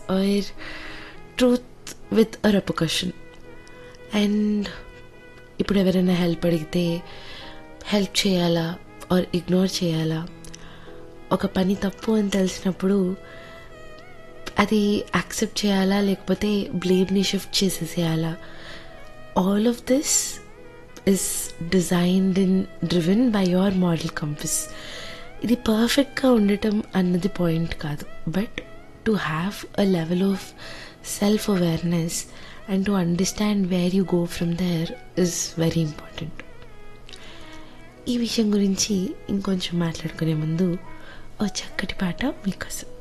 are truth with a repercussion and ఇప్పుడు ఎవరైనా help అడిగితే హెల్ప్ చేయాలా ఆర్ ఇగ్నోర్ చేయాలా ఒక పని తప్పు అని తెలిసినప్పుడు అది యాక్సెప్ట్ చేయాలా లేకపోతే బ్లేమ్ని షిఫ్ట్ చేసేసేయాలా all of this is designed in driven by your model compass ఇది పర్ఫెక్ట్గా ఉండటం అన్నది పాయింట్ కాదు but to have a level of self awareness and to understand where you go from there is very important ఈ విషయం గురించి ఇంకొంచెం మాట్లాడుకునే ముందు ఓ చక్కటి పాట మీకోసం